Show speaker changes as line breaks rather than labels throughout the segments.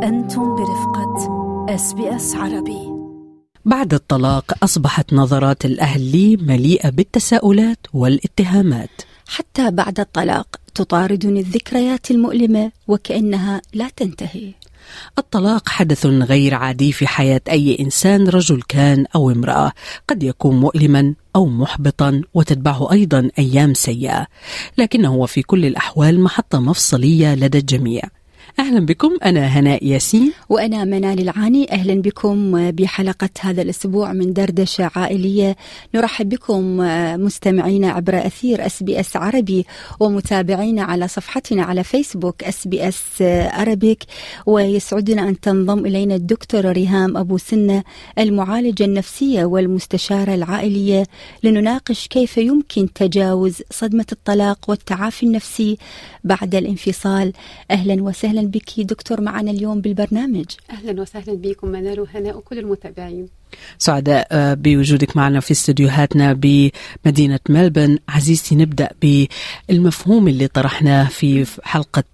أنتم برفقة اس بي اس عربي
بعد الطلاق أصبحت نظرات الأهل لي مليئة بالتساؤلات والاتهامات
حتى بعد الطلاق تطاردني الذكريات المؤلمة وكأنها لا تنتهي
الطلاق حدث غير عادي في حياة أي إنسان رجل كان أو امرأة قد يكون مؤلما أو محبطا وتتبعه أيضا أيام سيئة لكنه وفي كل الأحوال محطة مفصلية لدى الجميع أهلا بكم أنا هناء ياسين
وأنا منال العاني أهلا بكم بحلقة هذا الأسبوع من دردشة عائلية نرحب بكم مستمعينا عبر أثير أس بي أس عربي ومتابعينا على صفحتنا على فيسبوك أس بي أس أربيك ويسعدنا أن تنضم إلينا الدكتورة ريهام أبو سنة المعالجة النفسية والمستشارة العائلية لنناقش كيف يمكن تجاوز صدمة الطلاق والتعافي النفسي بعد الانفصال أهلا وسهلا بك دكتور معنا اليوم بالبرنامج
اهلا وسهلا بكم منال وهناء وكل المتابعين
سعداء آه، بوجودك معنا في استديوهاتنا بمدينة ملبن عزيزتي نبدأ بالمفهوم اللي طرحناه في حلقة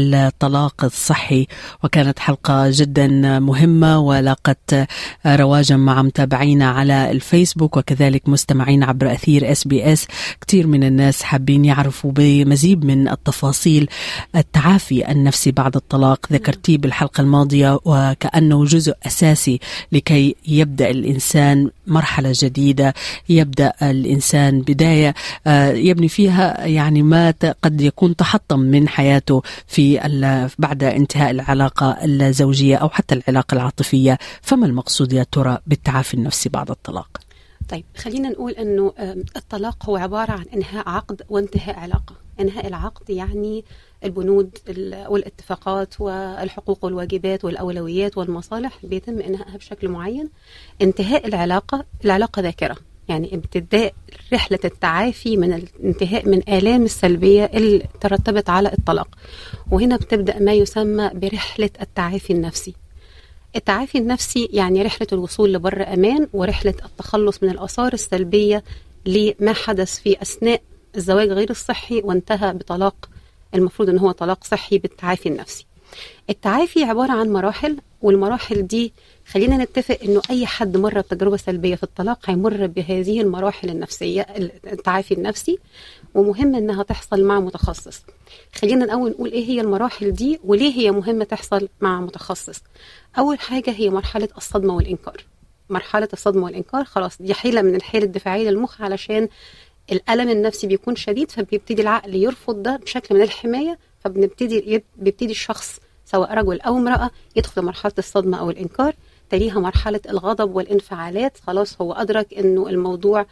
الطلاق الصحي وكانت حلقة جدا مهمة ولاقت رواجا مع متابعينا على الفيسبوك وكذلك مستمعين عبر أثير اس بي اس كثير من الناس حابين يعرفوا بمزيد من التفاصيل التعافي النفسي بعد الطلاق ذكرتيه بالحلقة الماضية وكأنه جزء أساسي لكي يبدأ الإنسان مرحلة جديدة يبدأ الإنسان بداية آه، يبني فيها يعني ما ت- قد يكون تحطم من حياته في ال- بعد انتهاء العلاقة الزوجية أو حتى العلاقة العاطفية فما المقصود يا ترى بالتعافي النفسي بعد الطلاق
طيب خلينا نقول انه آم، الطلاق هو عباره عن انهاء عقد وانتهاء علاقه انهاء العقد يعني البنود ال- والاتفاقات والحقوق والواجبات والاولويات والمصالح بيتم انهائها بشكل معين انتهاء العلاقه العلاقه ذاكره يعني ابتداء رحله التعافي من الانتهاء من الام السلبيه اللي ترتبت على الطلاق وهنا بتبدا ما يسمى برحله التعافي النفسي التعافي النفسي يعني رحلة الوصول لبر أمان ورحلة التخلص من الآثار السلبية لما حدث في أثناء الزواج غير الصحي وانتهى بطلاق المفروض أن هو طلاق صحي بالتعافي النفسي التعافي عبارة عن مراحل والمراحل دي خلينا نتفق انه اي حد مر بتجربه سلبيه في الطلاق هيمر بهذه المراحل النفسيه التعافي النفسي ومهم انها تحصل مع متخصص خلينا الاول نقول ايه هي المراحل دي وليه هي مهمه تحصل مع متخصص اول حاجه هي مرحله الصدمه والانكار مرحله الصدمه والانكار خلاص دي حيله من الحيل الدفاعيه للمخ علشان الالم النفسي بيكون شديد فبيبتدي العقل يرفض ده بشكل من الحمايه فبنبتدي بيبتدي الشخص سواء رجل او امراه يدخل مرحله الصدمه او الانكار تليها مرحله الغضب والانفعالات خلاص هو ادرك انه الموضوع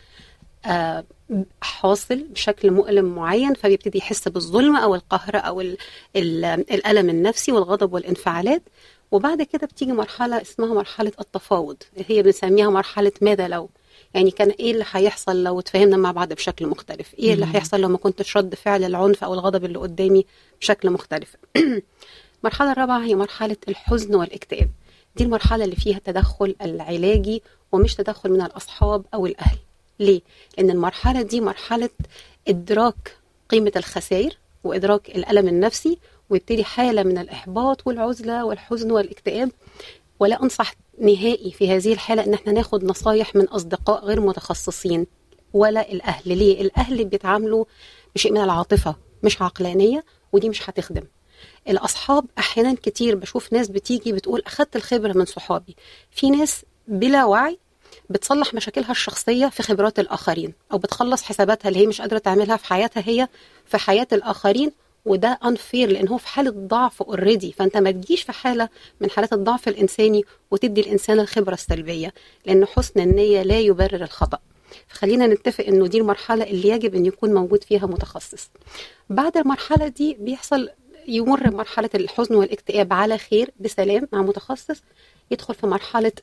آه حاصل بشكل مؤلم معين فبيبتدي يحس بالظلم او القهر او ال ال الالم النفسي والغضب والانفعالات وبعد كده بتيجي مرحله اسمها مرحله التفاوض هي بنسميها مرحله ماذا لو يعني كان ايه اللي هيحصل لو اتفاهمنا مع بعض بشكل مختلف ايه اللي هيحصل لو ما كنتش رد فعل العنف او الغضب اللي قدامي بشكل مختلف المرحله الرابعه هي مرحله الحزن والاكتئاب دي المرحله اللي فيها التدخل العلاجي ومش تدخل من الاصحاب او الاهل ليه لان المرحله دي مرحله ادراك قيمه الخسائر وادراك الالم النفسي ويبتدي حاله من الاحباط والعزله والحزن والاكتئاب ولا انصح نهائي في هذه الحاله ان احنا ناخد نصايح من اصدقاء غير متخصصين ولا الاهل ليه الاهل بيتعاملوا بشيء من العاطفه مش عقلانيه ودي مش هتخدم الاصحاب احيانا كتير بشوف ناس بتيجي بتقول اخدت الخبره من صحابي في ناس بلا وعي بتصلح مشاكلها الشخصيه في خبرات الاخرين او بتخلص حساباتها اللي هي مش قادره تعملها في حياتها هي في حياه الاخرين وده انفير لان هو في حاله ضعف اوريدي فانت ما تجيش في حاله من حالات الضعف الانساني وتدي الانسان الخبره السلبيه لان حسن النيه لا يبرر الخطا فخلينا نتفق انه دي المرحله اللي يجب ان يكون موجود فيها متخصص بعد المرحله دي بيحصل يمر مرحله الحزن والاكتئاب على خير بسلام مع متخصص يدخل في مرحله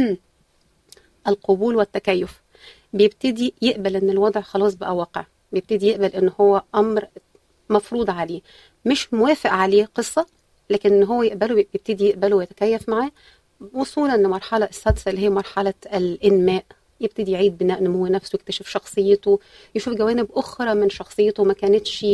القبول والتكيف بيبتدي يقبل ان الوضع خلاص بقى واقع بيبتدي يقبل ان هو امر مفروض عليه مش موافق عليه قصه لكن ان هو يقبله بيبتدي يقبله ويتكيف معاه وصولا لمرحله السادسه اللي هي مرحله الانماء يبتدي يعيد بناء نمو نفسه يكتشف شخصيته يشوف جوانب اخرى من شخصيته ما كانتش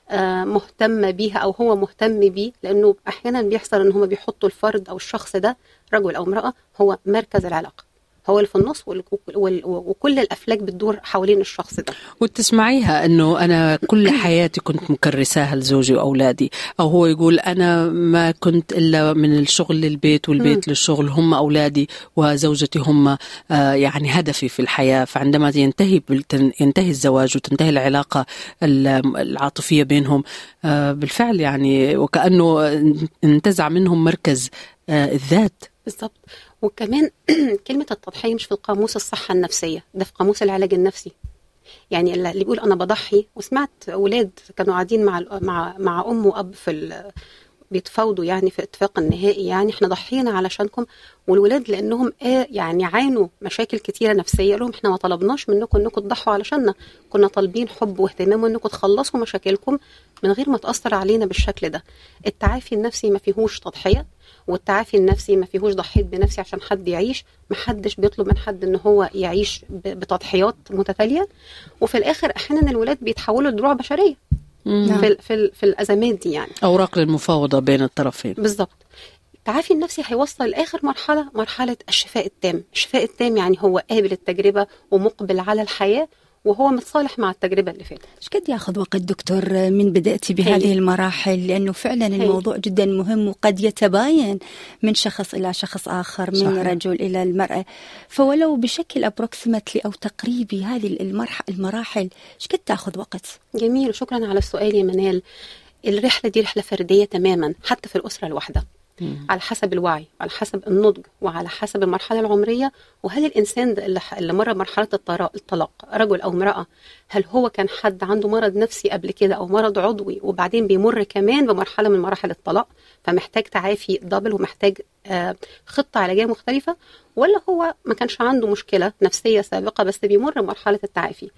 آه، مهتمه بيها او هو مهتم بيه لانه احيانا بيحصل ان هم بيحطوا الفرد او الشخص ده رجل او امراه هو مركز العلاقه هو اللي في النص وال- وال- وكل الافلاك بتدور حوالين الشخص ده
وتسمعيها انه انا كل حياتي كنت مكرساها لزوجي واولادي او هو يقول انا ما كنت الا من الشغل للبيت والبيت للشغل هم اولادي وزوجتي هم آه، يعني هدفي في الحياه فعندما ينتهي بالتن- ينتهي الزواج وتنتهي العلاقه ال- العاطفيه بينهم آه، بالفعل يعني وكانه انتزع منهم مركز آه، الذات
بالظبط وكمان كلمة التضحية مش في القاموس الصحة النفسية ده في قاموس العلاج النفسي يعني اللي اللي بيقول أنا بضحي وسمعت أولاد كانوا قاعدين مع ال- مع مع أم وأب في ال- بيتفاوضوا يعني في اتفاق النهائي يعني احنا ضحينا علشانكم والولاد لانهم آه يعني عانوا مشاكل كتيره نفسيه لهم احنا ما طلبناش منكم انكم تضحوا علشاننا كنا طالبين حب واهتمام وانكم تخلصوا مشاكلكم من غير ما تاثر علينا بالشكل ده التعافي النفسي ما فيهوش تضحيه والتعافي النفسي ما فيهوش ضحيت بنفسي عشان حد يعيش ما حدش بيطلب من حد ان هو يعيش ب- بتضحيات متتاليه وفي الاخر احيانا الولاد بيتحولوا لدروع بشريه
نعم.
في ال- في, ال- في الازمات دي يعني
اوراق للمفاوضه بين الطرفين
بالظبط التعافي النفسي هيوصل لاخر مرحله مرحله الشفاء التام الشفاء التام يعني هو قابل التجربه ومقبل على الحياه وهو متصالح مع التجربه اللي فاتت
ايش قد ياخذ وقت دكتور من بدأتي بهذه
هي.
المراحل لأنه فعلا الموضوع جدا مهم وقد يتباين من شخص إلى شخص آخر من
صحيح.
رجل إلى المرأة فولو بشكل أبروكسيمتلي أو تقريبي هذه المرح المراحل ايش قد تاخذ وقت؟
جميل وشكرا على السؤال يا منال الرحله دي رحله فرديه تماما حتى في الاسره الواحده على حسب الوعي على حسب النضج وعلى حسب المرحله العمريه وهل الانسان ده اللي, اللي مر مرحله الطلاق الطلاق رجل او امراه هل هو كان حد عنده مرض نفسي قبل كده او مرض عضوي وبعدين بيمر كمان بمرحله من مراحل الطلاق فمحتاج تعافي دبل ومحتاج آه، خطه علاجيه مختلفه ولا هو ما كانش عنده مشكله نفسيه سابقه بس بيمر بمرحله التعافي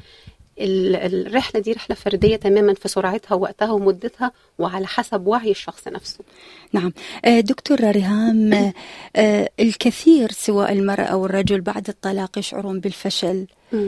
ال- الرحله دي رحله فرديه تماما في سرعتها ووقتها ومدتها وعلى حسب وعي الشخص نفسه
نعم آه، دكتورة ريهام آه، آه، الكثير سواء المرأة أو الرجل بعد الطلاق يشعرون بالفشل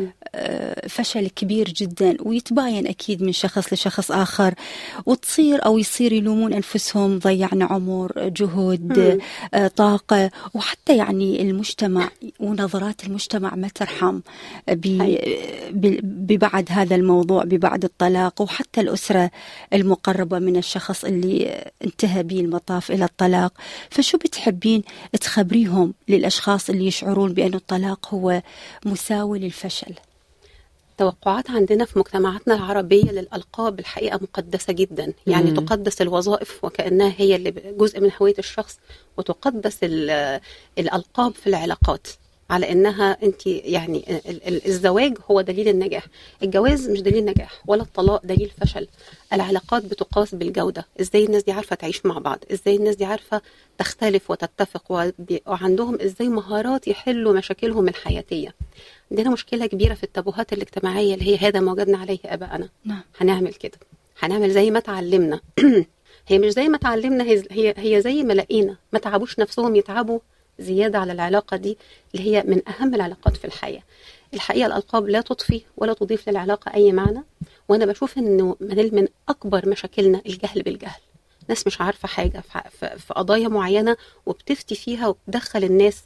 آه، فشل كبير جدا ويتباين أكيد من شخص لشخص آخر وتصير أو يصير يلومون أنفسهم ضيعنا عمر جهد
مم.
آه، طاقة وحتى يعني المجتمع ونظرات المجتمع ما ترحم ب- ب- ببعد هذا الموضوع ببعد الطلاق وحتى الأسرة المقربة من الشخص اللي انتهى به المطاف إلى الطلاق فشو بتحبين تخبريهم للأشخاص اللي يشعرون بأن الطلاق هو مساوي للفشل
التوقعات عندنا في مجتمعاتنا العربية للألقاب الحقيقة مقدسة جدا يعني
مم.
تقدس الوظائف وكأنها هي اللي جزء من هوية الشخص وتقدس ال- الألقاب في العلاقات على انها انت يعني ال- ال- الزواج هو دليل النجاح الجواز مش دليل نجاح ولا الطلاق دليل فشل العلاقات بتقاس بالجوده ازاي الناس دي عارفه تعيش مع بعض ازاي الناس دي عارفه تختلف وتتفق وبي- وعندهم ازاي مهارات يحلوا مشاكلهم الحياتيه عندنا مشكله كبيره في التابوهات الاجتماعيه اللي هي هذا ما وجدنا عليه اباءنا
نعم
هنعمل كده هنعمل زي ما اتعلمنا هي مش زي ما اتعلمنا هي هي, هي زي ما لقينا ما تعبوش نفسهم يتعبوا زياده على العلاقه دي اللي هي من اهم العلاقات في الحياه الحقيقه الالقاب لا تضفي ولا تضيف للعلاقه اي معنى وانا بشوف انه من من اكبر مشاكلنا الجهل بالجهل ناس مش عارفه حاجه في ح- في- في قضايا معينه وبتفتي فيها وبتدخل الناس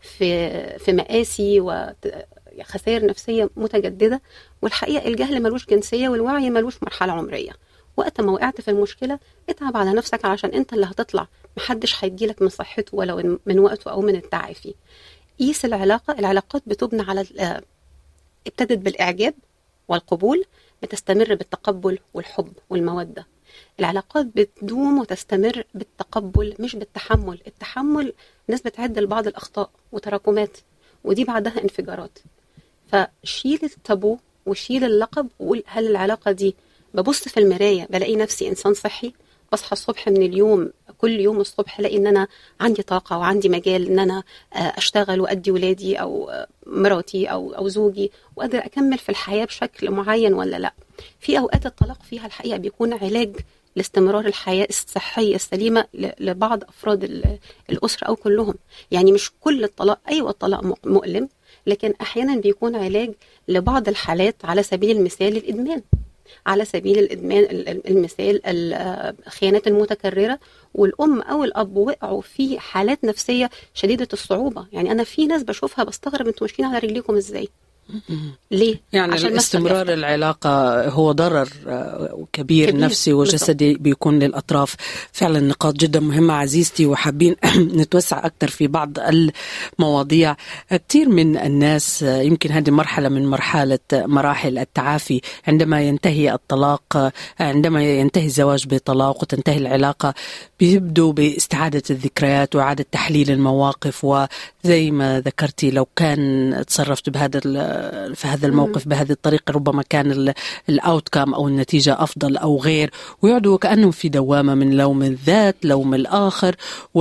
في في مآسي وخسائر نفسيه متجدده والحقيقه الجهل ملوش جنسيه والوعي ملوش مرحله عمريه وقت ما وقعت في المشكله اتعب على نفسك علشان انت اللي هتطلع محدش هيديلك من صحته ولا من وقته او من التعافي قيس العلاقه العلاقات بتبنى على ال- آه، ابتدت بالاعجاب والقبول بتستمر بالتقبل والحب والموده العلاقات بتدوم وتستمر بالتقبل مش بالتحمل التحمل ناس بتعد لبعض الاخطاء وتراكمات ودي بعدها انفجارات فشيل التابو وشيل اللقب وقول هل العلاقه دي ببص في المرايه بلاقي نفسي انسان صحي بصحى الصبح من اليوم كل يوم الصبح الاقي ان انا عندي طاقه وعندي مجال ان انا آه، اشتغل وادي ولادي او آه، مراتي او او زوجي واقدر اكمل في الحياه بشكل معين ولا لا في اوقات الطلاق فيها الحقيقه بيكون علاج لاستمرار الحياه الصحيه السليمه ل- لبعض افراد ال- الاسره او كلهم يعني مش كل الطلاق ايوه الطلاق م- مؤلم لكن احيانا بيكون علاج لبعض الحالات على سبيل المثال الادمان على سبيل الادمان ال- ال- المثال الخيانات المتكرره والام او الاب وقعوا في حالات نفسيه شديده الصعوبه يعني انا في ناس بشوفها بستغرب انتوا ماشيين على رجليكم ازاي ليه
يعني
عشان بس
استمرار
الإفتاء.
العلاقة هو ضرر آه، كبير,
كبير،
نفسي وجسدي بيكون للأطراف فعلا نقاط جدا مهمة عزيزتي وحابين نتوسع أكثر في بعض المواضيع كثير من الناس آه، يمكن هذه مرحلة من مرحلة مراحل التعافي عندما ينتهي الطلاق آه، عندما ينتهي الزواج بطلاق وتنتهي العلاقة بيبدوا باستعادة الذكريات وإعادة تحليل المواقف وزي ما ذكرتي لو كان تصرفت بهذا ال- في هذا الموقف بهذه الطريقة ربما كان الأوتكم أو النتيجة أفضل أو غير ويقعدوا كأنهم في دوامة من لوم الذات لوم الآخر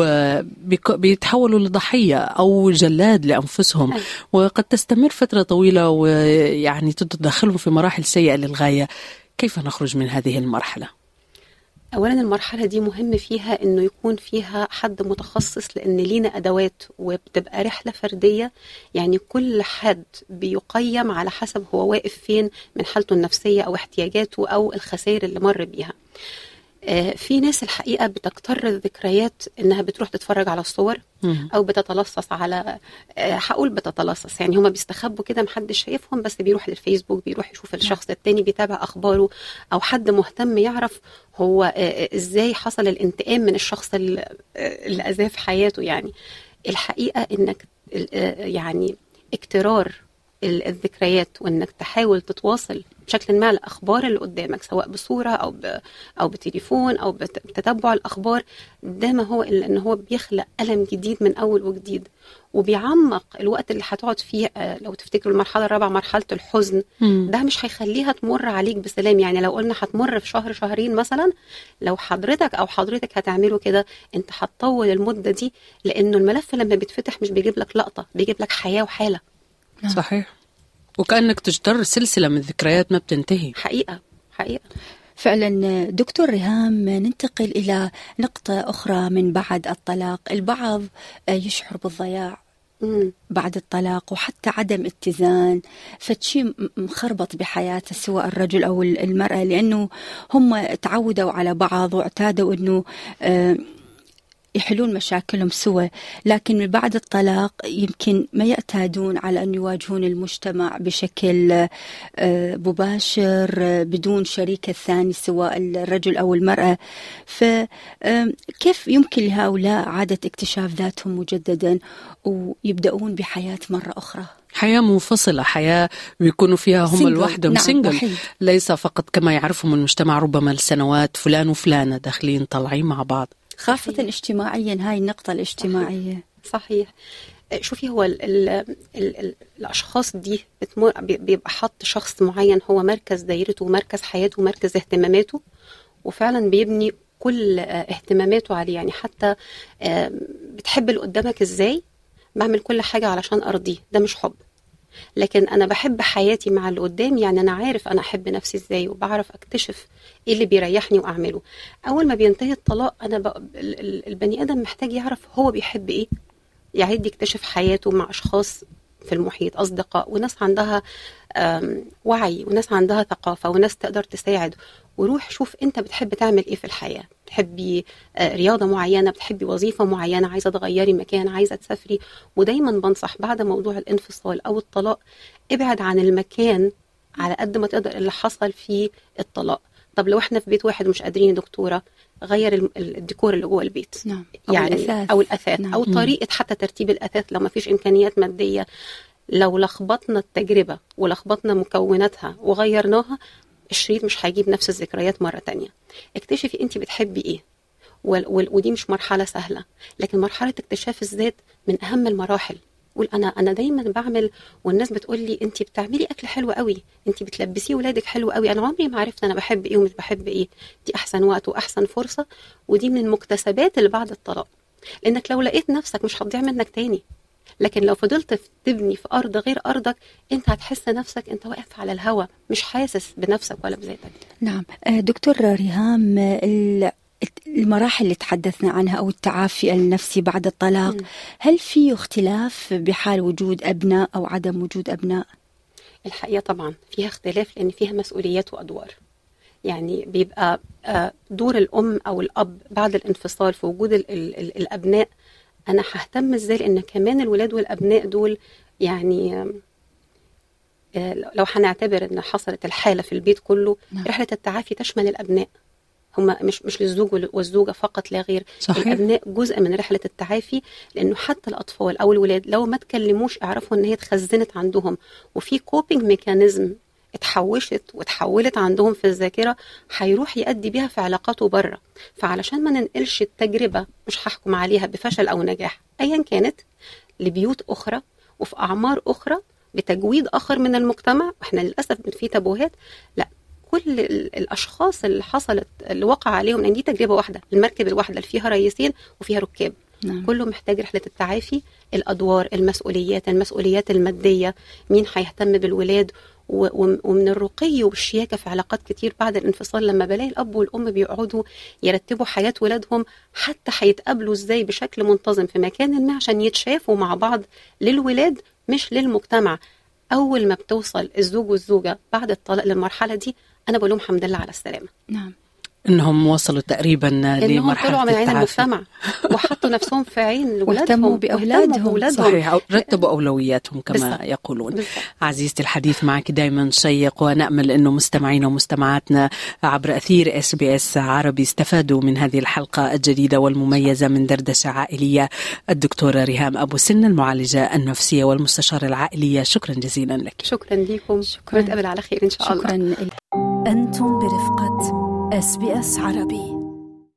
وبيتحولوا لضحية أو جلاد لأنفسهم
أي.
وقد تستمر فترة طويلة ويعني تدخلهم في مراحل سيئة للغاية كيف نخرج من هذه المرحلة؟
اولا المرحله دي مهم فيها انه يكون فيها حد متخصص لان لينا ادوات وبتبقى رحله فرديه يعني كل حد بيقيم على حسب هو واقف فين من حالته النفسيه او احتياجاته او الخسائر اللي مر بيها آه، في ناس الحقيقه بتكتر الذكريات انها بتروح تتفرج على الصور
مم.
او بتتلصص على آه، هقول بتتلصص يعني هما بيستخبوا كده محدش شايفهم بس بيروح للفيسبوك بيروح يشوف الشخص التاني بيتابع اخباره او حد مهتم يعرف هو آه، آه، ازاي حصل الانتقام من الشخص اللي آه، اللي اذاه في حياته يعني الحقيقه انك آه، يعني اكترار ال- الذكريات وانك تحاول تتواصل بشكل ما الاخبار اللي قدامك سواء بصوره او ب... او بتليفون او بت- بتتبع الاخبار ده ما هو الا ان هو بيخلق الم جديد من اول وجديد وبيعمق الوقت اللي هتقعد فيه آه، لو تفتكروا المرحله الرابعه مرحله الحزن
مم.
ده مش هيخليها تمر عليك بسلام يعني لو قلنا هتمر في شهر شهرين مثلا لو حضرتك او حضرتك هتعملوا كده انت هتطول المده دي لانه الملف لما بيتفتح مش بيجيب لك لقطه بيجيب لك حياه وحاله
صحيح وكأنك تجتر سلسلة من الذكريات ما بتنتهي
حقيقه حقيقه
فعلا دكتور ريهام ننتقل إلى نقطة أخرى من بعد الطلاق البعض يشعر بالضياع
مم.
بعد الطلاق وحتى عدم اتزان فشي م- مخربط بحياته سواء الرجل أو ال- المرأة لأنه هم تعودوا على بعض واعتادوا أنه آه، يحلون مشاكلهم سوا لكن من بعد الطلاق يمكن ما يعتادون على أن يواجهون المجتمع بشكل آه، مباشر آه، بدون شريك الثاني سواء الرجل أو المرأة فكيف يمكن لهؤلاء عادة اكتشاف ذاتهم مجددا ويبدأون بحياة مرة أخرى
حياة منفصلة حياة بيكونوا فيها هم
Single.
لوحدهم
نعم،
سنجل
وحيد.
ليس فقط كما يعرفهم المجتمع ربما لسنوات فلان وفلانة داخلين طالعين مع بعض
خاصة اجتماعيا هاي النقطة الاجتماعية
صحيح آه، شوفي هو ال ال ال ال الاشخاص دي بتمر بي- بيبقى حط شخص معين هو مركز دايرته ومركز حياته ومركز اهتماماته وفعلا بيبني كل آه، اهتماماته عليه يعني حتى آه، بتحب اللي قدامك ازاي بعمل كل حاجه علشان ارضيه ده مش حب لكن انا بحب حياتي مع اللي قدامي يعني انا عارف انا احب نفسي ازاي وبعرف اكتشف ايه اللي بيريحني واعمله اول ما بينتهي الطلاق انا ب... ال- ال- البني ادم محتاج يعرف هو بيحب ايه يعيد يكتشف حياته مع اشخاص في المحيط اصدقاء وناس عندها آم، وعي وناس عندها ثقافه وناس تقدر تساعد وروح شوف انت بتحب تعمل ايه في الحياه بتحبي آه، رياضه معينه بتحبي وظيفه معينه عايزه تغيري مكان عايزه تسافري ودايما بنصح بعد موضوع الانفصال او الطلاق ابعد عن المكان على قد ما تقدر اللي حصل فيه الطلاق طب لو احنا في بيت واحد ومش قادرين يا دكتوره غير الم- الديكور اللي جوه البيت
نعم أو
يعني
الأثاث.
او الاثاث
نعم.
او طريقه حتى ترتيب الاثاث لو ما فيش امكانيات ماديه لو لخبطنا التجربه ولخبطنا مكوناتها وغيرناها الشريط مش هيجيب نفس الذكريات مره تانية اكتشفي انت بتحبي ايه وال- وال- ودي مش مرحله سهله لكن مرحله اكتشاف الذات من اهم المراحل قول انا انا دايما بعمل والناس بتقول لي انت بتعملي اكل حلو قوي انت بتلبسيه ولادك حلو قوي انا عمري ما عرفت انا بحب ايه ومش بحب ايه دي احسن وقت واحسن فرصه ودي من المكتسبات اللي بعد الطلاق لانك لو لقيت نفسك مش هتضيع منك تاني لكن لو فضلت تبني في ارض غير ارضك انت هتحس نفسك انت واقف على الهوا مش حاسس بنفسك ولا بذاتك
نعم آه، دكتور ريهام آه، ال- المراحل اللي تحدثنا عنها أو التعافي النفسي بعد الطلاق
مم.
هل في اختلاف بحال وجود أبناء أو عدم وجود أبناء؟
الحقيقه طبعا فيها اختلاف لان فيها مسؤوليات وادوار يعني بيبقى آه، دور الام او الاب بعد الانفصال في وجود ال ال ال الابناء انا ههتم ازاي لان كمان الولاد والابناء دول يعني آم، آه، لو هنعتبر ان حصلت الحاله في البيت كله
نعم.
رحله التعافي تشمل الابناء هم مش مش للزوج وال- والزوجه فقط لا غير
صحيح
الابناء جزء من رحله التعافي لانه حتى الاطفال او الولاد لو ما تكلموش اعرفوا ان هي اتخزنت عندهم وفي كوبينج ميكانيزم اتحوشت واتحولت عندهم في الذاكره هيروح يأدي بيها في علاقاته بره فعلشان ما ننقلش التجربه مش هحكم عليها بفشل او نجاح ايا كانت لبيوت اخرى وفي اعمار اخرى بتجويد اخر من المجتمع واحنا للاسف في تابوهات لا كل ال- الاشخاص اللي حصلت اللي وقع عليهم لان دي تجربه واحده المركب الواحده اللي فيها رئيسين وفيها ركاب
نعم.
كله محتاج رحله التعافي الادوار المسؤوليات المسؤوليات الماديه مين هيهتم بالولاد و- وم- ومن الرقي والشياكه في علاقات كتير بعد الانفصال لما بلاقي الاب والام بيقعدوا يرتبوا حياه ولادهم حتى هيتقابلوا ازاي بشكل منتظم في مكان ما عشان يتشافوا مع بعض للولاد مش للمجتمع اول ما بتوصل الزوج والزوجه بعد الطلاق للمرحله دي انا بقول لهم الحمد لله على السلامه
نعم
انهم وصلوا تقريبا
انهم
لمرحله
طلعوا من عين
التعافي.
المجتمع وحطوا نفسهم في عين
واهتموا
ولادهم
بأولادهم.
واهتموا بأولادهم.
صحيح رتبوا اولوياتهم كما
بالضبط.
يقولون
بالضبط.
عزيزتي الحديث معك دائما شيق ونامل انه مستمعينا ومستمعاتنا عبر اثير اس بي اس عربي استفادوا من هذه الحلقه الجديده والمميزه من دردشه عائليه الدكتوره ريهام ابو سن المعالجه النفسيه والمستشاره العائليه شكرا جزيلا لك
شكرا لكم
شكراً.
ونتقابل على خير ان شاء الله
شكرا
أنتم برفقة اس بي اس عربي